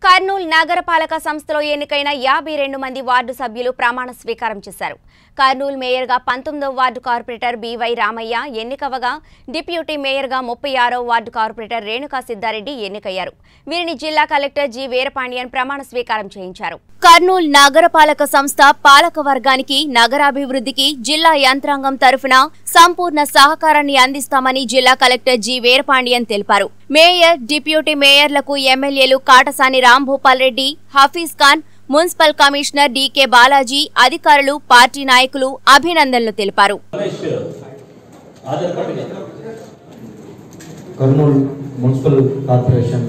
కర్నూలు నగరపాలక సంస్థలో ఎన్నికైన యాభై రెండు మంది వార్డు సభ్యులు ప్రమాణ స్వీకారం చేశారు కర్నూలు మేయర్గా పంతొమ్మిదవ వార్డు కార్పొరేటర్ బివై రామయ్య ఎన్నికవగా డిప్యూటీ మేయర్గా ముప్పై ఆరో వార్డు కార్పొరేటర్ రేణుకా సిద్ధారెడ్డి ఎన్నికయ్యారు వీరిని జిల్లా కలెక్టర్ జి వీరపాండియన్ ప్రమాణ స్వీకారం చేయించారు కర్నూలు నగరపాలక సంస్థ పాలక వర్గానికి నగరాభివృద్ధికి జిల్లా యంత్రాంగం తరఫున సంపూర్ణ సహకారాన్ని అందిస్తామని జిల్లా కలెక్టర్ జి వీరపాండియన్ తెలిపారు మేయర్ డిప్యూటీ మేయర్లకు ఎమ్మెల్యేలు Katasani Rambhupal Reddy Hafeez Khan municipal commissioner DK Balaji అధికారులు పార్టీ నాయకులు అభినందనలు తెలిపారు రమేష్ ఆధార్ కార్డు ఇవ్వండి. Kurnool municipal corporation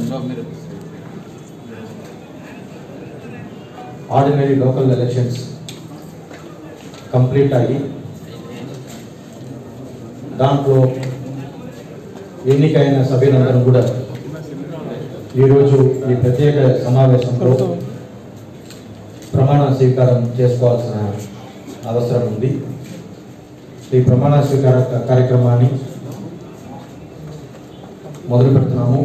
ordinary local elections complete అయ్యి దాంట్లో ఎన్నికైన సభ్యులందరూ కూడా ఈరోజు ఈ ప్రత్యేక సమావేశంలో ప్రమాణ స్వీకారం చేసుకోవాల్సిన అవసరం ఉంది ఈ ప్రమాణ స్వీకార కార్యక్రమాన్ని మొదలు పెడుతున్నాము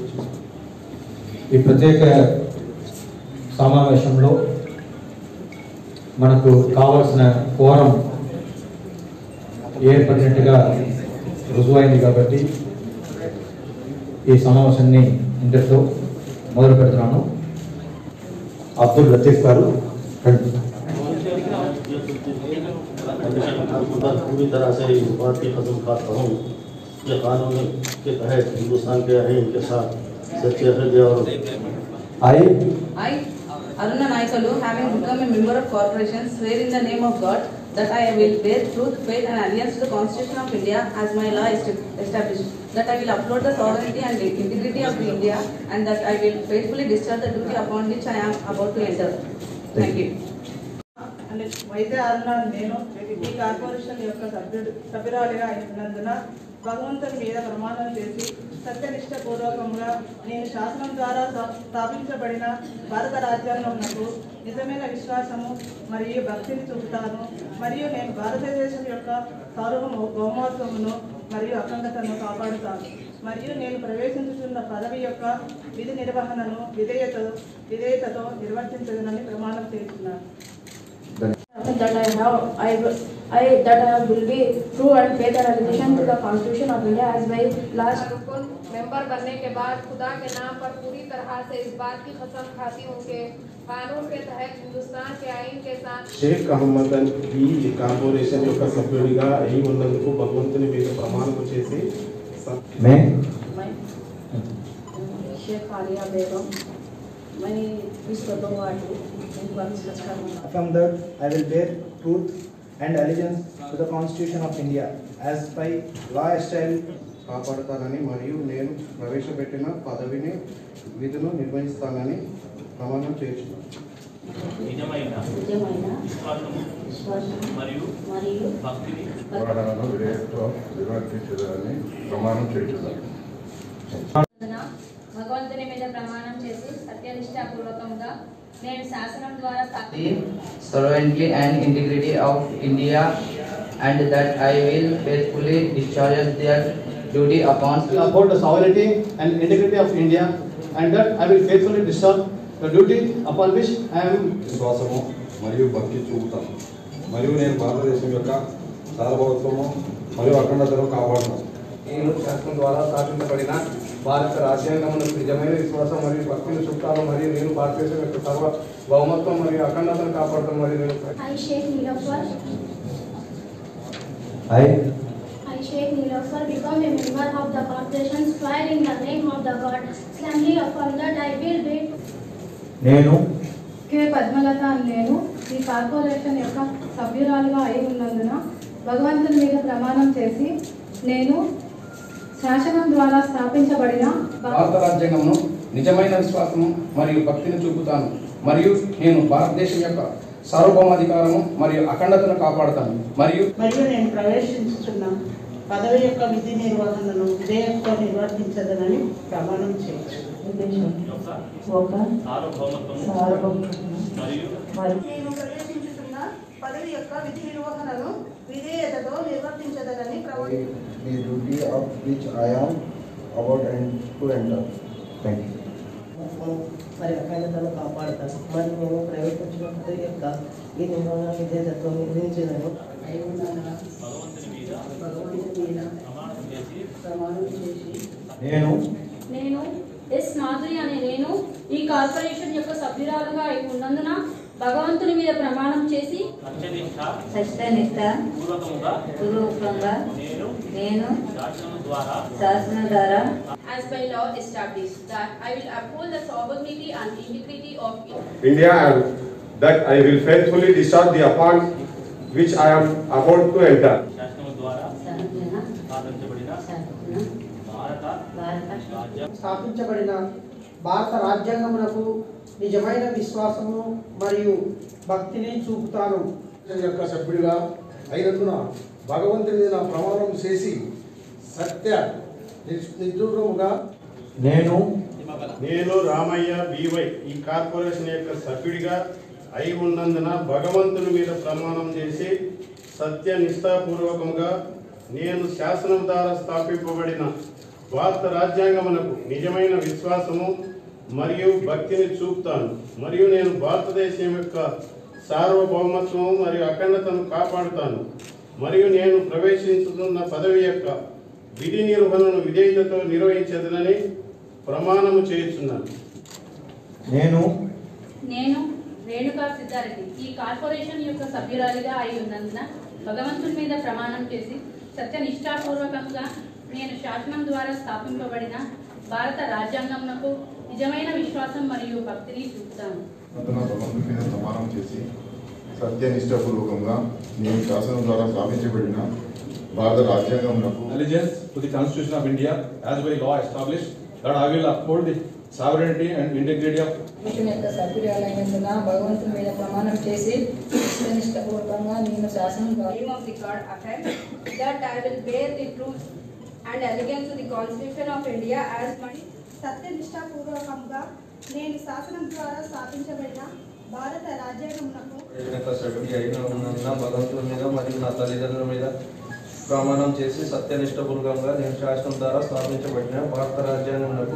ఈ ప్రత్యేక సమావేశంలో మనకు కావాల్సిన ఫోరం ఏర్పడినట్టుగా రుజువైంది కాబట్టి ఈ సమావేశాన్ని ఇంతటితో మొదలు పెడుతున్నాను అబ్దుల్ లతీఫ్ గారు రండి. मैं पूरी तरह से इस बात की कसम खाता हूँ कि कानून के तहत हिंदुस्तान के आइन के साथ सच्चे हृदय और I I, Aruna Naikalu, having become a member of corporation, swear in the name of God that I will bear truth, faith and allegiance to the Constitution of India as my law is established, that I will uphold the sovereignty and integrity of the India and that I will faithfully discharge the duty upon which I am about to enter. Thank you. అంటే వైద్య అరుణ నేను ఈ corporation యొక్క సభ్యుడు సభ్యురాలిగా అయినందున భగవంతుని మీద ప్రమాణం చేసి సత్యనిష్టపూర్వకంగా నేను శాసనం ద్వారా స్థా- స్థాపించబడిన భారత రాజ్యాంగంకు నిజమైన విశ్వాసము మరియు భక్తిని చూపుతాను మరియు నేను భారతదేశం యొక్క సార్వభౌమ భౌమత్వమును మరియు అఖండతను కాపాడుతాను మరియు నేను ప్రవేశించుతున్న పదవి యొక్క విధి నిర్వహణను విధేయత విధేయతతో నిర్వర్తించదనని ప్రమాణం చేస్తున్నాను that I have, I, will- I, that I will be true and faith and allegiance to the Constitution of India as my last रुकन मेंबर बनने के बाद खुदा के नाम पर पूरी तरह से इस बात की कसम खाती हूँ कि कानून के तहत हिंदुस्तान के आइन के साथ షేక్ అహ్మద్ ఈ కార్పొరేషన్ యొక్క సభ్యుడిగా అయి ఉన్నందుకు భగవంతుని మీద ప్రమాణం చేసి స- मैं मैं शेख आलिया बेगम मैं विश्व दो वार्ड करना From that, I will bear truth and allegiance to the Constitution of India as by law established కాపాడుతానని మరియు నేను ప్రవేశపెట్టిన పదవిని విధులు నిర్వహిస్తానని ప్రమాణం చేస్తున్నాను నిజమైన నిజమైన విశ్వాసము విశ్వాసం మరియు మరియు భక్తిని పోరాటాలను విధేయతతో నిర్వర్తించదని ప్రమాణం చేస్తున్నాను భగవంతుని మీద ప్రమాణం చేసి సత్యనిష్టాపూర్వకంగా నేను శాసనం ద్వారా స్థాపి the sovereignty and integrity of India and that I will faithfully discharge their duty upon uphold the sovereignty and integrity of India and that I will faithfully discharge the duty upon which I am విశ్వాసము మరియు భక్తి చూపుతాను మరియు నేను భారతదేశం యొక్క సార్వభౌత్వము మరియు అఖండతను కాపాడుతాను నేను శాసనం ద్వారా స్థాపించబడిన భారత రాజ్యాంగమునకు నిజమైన విశ్వాసం మరియు భక్తిని చూపుతాను మరియు నేను భారతదేశం యొక్క సర్వ బహుమత్వం మరియు అఖండతను కాపాడటం మరియు నేను I Sheikh Nilofar, I I Sheikh Nilofar become a member of the corporation swear in the name of the God, solemnly affirm that I will be నేను కే పద్మలత అని నేను ఈ కార్పొరేషన్ యొక్క సభ్యురాలుగా అయి ఉన్నందున భగవంతుని మీద ప్రమాణం చేసి నేను శాసనం ద్వారా స్థాపించబడిన భారత రాజ్యాంగమును నిజమైన విశ్వాసము మరియు భక్తిని చూపుతాను మరియు నేను భారతదేశం యొక్క సార్వభౌమాధికారము మరియు అఖండతను కాపాడుతాను మరియు మరియు నేను ప్రవేశించుతున్న పదవి యొక్క విధి నిర్వహణను విధేయతతో నిర్వర్తించదనని ప్రమాణం చేయొచ్చు యొక్క ఒక సార్వభౌమత్వము సార్వభౌమత్వము మరియు మరియు నేను ప్రవేశించుతున్న పదవి యొక్క విధి నిర్వహణను విధేయతతో నిర్వర్తించదనని ప్రమాణం the duty of which I am about and to enter. Thank you. మరి అఖండతను కాపాడుతాను మరి నేను ప్రైవేట్ వచ్చిన పదవి యొక్క ఈ నిర్వహణ విధేయతత్వం నిర్వహించదను అయి ఉన్నాను భగవంతుని మీద భగవంతుని మీద ప్రమాణం చేసి ప్రమాణం చేసి నేను నేను ఎస్ మాధురి అనే నేను ఈ కార్పొరేషన్ యొక్క సభ్యురాలుగా అయి ఉన్నందున భగవంతుని మీద ప్రమాణం చేసి సత్యనిష్ట సత్యనిష్ట పూర్వకముగా పూర్వకంగా నేను నేను శాసనం ద్వారా శాసనం ద్వారా As by law established, that I will uphold the sovereignty and integrity of India and that I will faithfully discharge the upon which I am about to enter. శాసనం ద్వారా సాధించబడిన భారత రాజ్య స్థాపించబడిన భారత రాజ్యాంగమునకు నిజమైన విశ్వాసము మరియు భక్తిని చూపుతాను యొక్క సభ్యుడిగా అయినందున భగవంతుని మీద ప్రమాణం చేసి సత్య నిర్దూరముగా నేను నేను రామయ్య బీవై ఈ కార్పొరేషన్ యొక్క సభ్యుడిగా అయి ఉన్నందున భగవంతుని మీద ప్రమాణం చేసి సత్య నిష్ఠాపూర్వకంగా నేను శాసనం ద్వారా స్థాపింపబడిన భారత రాజ్యాంగమునకు నిజమైన విశ్వాసము మరియు భక్తిని చూపుతాను మరియు నేను భారతదేశం యొక్క సార్వభౌమత్వము మరియు అఖండతను కాపాడుతాను మరియు నేను ప్రవేశించుతున్న పదవి యొక్క విధి నిర్వహణను విధేయతతో నిర్వహించదనని ప్రమాణము చేయుచున్నాను నేను నేను రేణుకా సిద్ధారెడ్డి ఈ కార్పొరేషన్ యొక్క సభ్యురాలిగా అయి ఉన్నందున భగవంతుని మీద ప్రమాణం చేసి సత్యనిష్టాపూర్వకంగా నేను శాసనం ద్వారా స్థాపింపబడిన భారత రాజ్యాంగంకు నిజమైన విశ్వాసం మరియు భక్తిని చూపుతాను అతను భగవంతుని మీద ప్రమాణం చేసి సత్యనిష్టపూర్వకంగా నేను శాసనం ద్వారా స్థాపించబడిన భారత రాజ్యాంగమునకు allegiance to the Constitution of India as by law established, that I will uphold the sovereignty and integrity of mission యొక్క సభ్యురాలైనందున భగవంతుని మీద ప్రమాణం చేసి నిష్టపూర్వకంగా నేను శాసనం ద్వారా name of the God affirm that I will bear the truth and allegiance to the Constitution of India as my సత్యనిష్టాపూర్వకంగా నేను శాసనం ద్వారా స్థాపించబడిన భారత రాజ్యాంగమునకు యొక్క సభ్యుడి అయిన ఉన్నందున భగవంతుని మీద మరియు నా తల్లిదండ్రుల మీద ప్రమాణం చేసి సత్యనిష్టపూర్వకంగా నేను శాసనం ద్వారా స్థాపించబడిన భారత రాజ్యాంగమునకు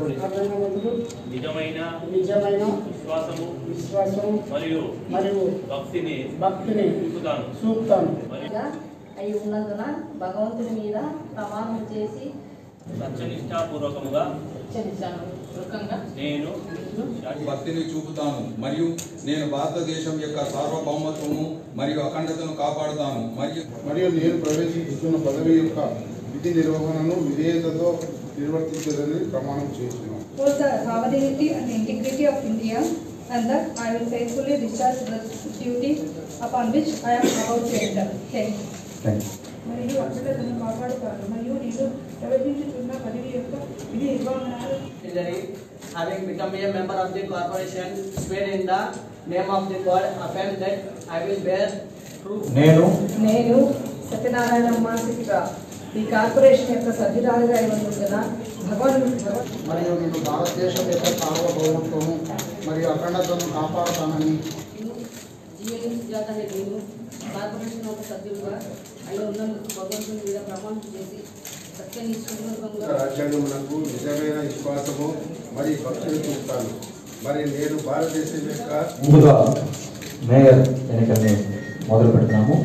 నిజమైన నిజమైన విశ్వాసము విశ్వాసము మరియు మరియు భక్తిని భక్తిని చూపుతాను చూపుతాను మరియు అయి ఉన్నందున భగవంతుని మీద ప్రమాణం చేసి సత్యనిష్టాపూర్వకముగా పూర్వకంగా నేను భక్తిని చూపుతాను మరియు నేను భారతదేశం యొక్క సార్వభౌమత్వము మరియు అఖండతను కాపాడుతాను మరియు మరియు నేను ప్రవేశిస్తున్న పదవి యొక్క విధి నిర్వహణను విధేయతతో నిర్వర్తించదని ప్రమాణం చేస్తున్నాను hold the sovereignty and integrity of India and that I will faithfully discharge the duty upon which I am about to enter. Thank you. Thank you మరియు అక్షతలను కాపాడుతాను మరియు నేను ప్రవేశించుతున్న పదవి యొక్క విధి నిర్వహణను having become a member of the corporation, swear in the name of the God, affirm that I will bear true. నేను నేను సత్యనారాయణ మానసిక ఈ కార్పొరేషన్ యొక్క సభ్యురాలుగా అయి ఉన్నందున భగవన్ మరియు నేను భారతదేశం యొక్క సార్వభౌమత్వము మరియు అఖండతను కాపాడుతానని జిఎడి సుజాత అనే నేను కార్పొరేషన్ ఒక సభ్యులుగా అయి ఉన్నందుకు భగవంతుని మీద ప్రమాణం చేసి సత్యనిష్ఠపూర్వకంగా రాజ్యాంగమునకు నిజమైన విశ్వాసము మరియు భక్తిని చూపుతాను మరి నేను భారతదేశం యొక్క ముందుగా మేయర్ ఎన్నికల్ని మొదలు పెడుతున్నాము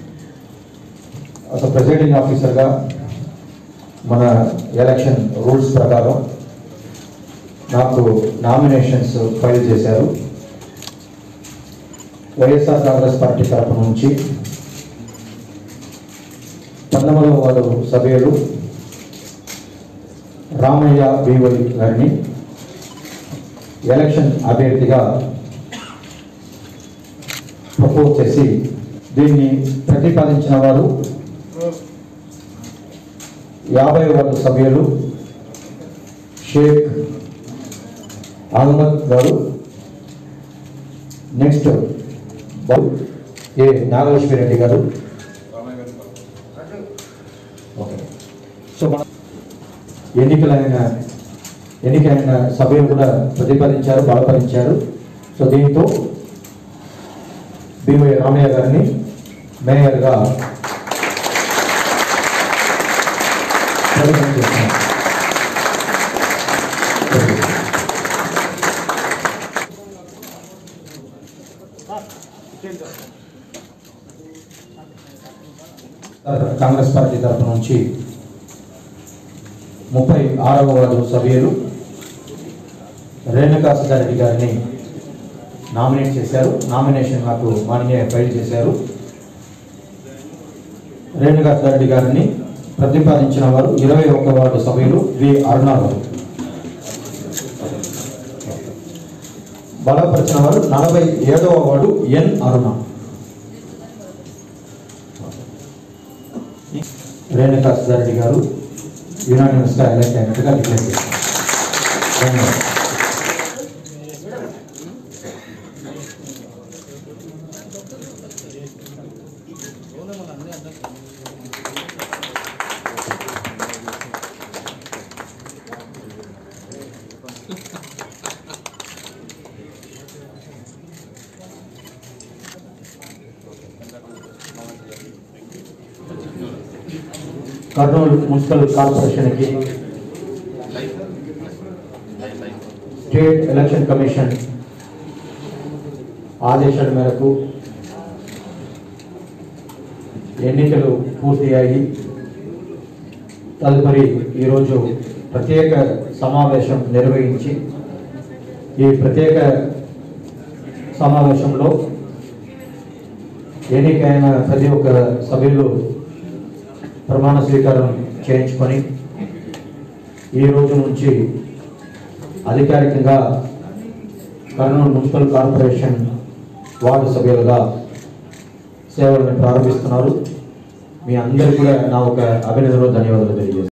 అసలు ప్రెసిడెంటింగ్ ఆఫీసర్గా మన ఎలక్షన్ రూల్స్ ప్రకారం నాకు నామినేషన్స్ ఫైల్ చేశారు వైఎస్ఆర్ కాంగ్రెస్ పార్టీ తరపు నుంచి పంతొమ్మిదవ వార్డు సభ్యులు రామయ్య బీవై గారిని ఎలక్షన్ అభ్యర్థిగా ప్రపోజ్ చేసి దీన్ని ప్రతిపాదించిన వారు యాభై వార్డు సభ్యులు షేక్ అహ్మద్ గారు నెక్స్ట్ ఏ నాగలక్ష్మి రెడ్డి గారు ఓకే సో మన ఎన్నికలైన ఎన్నికైన సభ్యులు కూడా ప్రతిపాదించారు బలపరించారు సో దీంతో బివై రామయ్య గారిని మేయర్గా ప్రకటన చేస్తున్నాం కాంగ్రెస్ పార్టీ తరఫు నుంచి ముప్పై ఆరవ వార్డు సభ్యులు రేణుకా సిద్ధారెడ్డి గారిని నామినేట్ చేశారు నామినేషన్ నాకు మాన్య ఫైల్ చేశారు రేణుకా సిద్ధారెడ్డి గారిని ప్రతిపాదించిన వారు ఇరవై ఒక్క వార్డు సభ్యులు వి అరుణారావు బలపరిచిన వారు నలభై ఏడవ వార్డు ఎన్ అరుణ రేణుకా సిద్ధారెడ్డి గారు యునానిమస్గా ఎలక్ట్ అయినట్టుగా డిక్లేర్ చేశారు ధన్యవాదాలు. కర్నూలు మున్సిపల్ కార్పొరేషన్కి స్టేట్ ఎలక్షన్ కమిషన్ ఆదేశాల మేరకు ఎన్నికలు పూర్తయ్యాయి తదుపరి ఈరోజు ప్రత్యేక సమావేశం నిర్వహించి ఈ ప్రత్యేక సమావేశంలో ఎన్నికైన ప్రతి ఒక్క సభ్యులు ప్రమాణ స్వీకారం చేయించుకొని ఈ రోజు నుంచి అధికారికంగా కర్నూలు మున్సిపల్ కార్పొరేషన్ వార్డు సభ్యులుగా సేవలను ప్రారంభిస్తున్నారు మీ అందరికీ కూడా నా ఒక అభినందనలు ధన్యవాదాలు తెలియజేస్తాను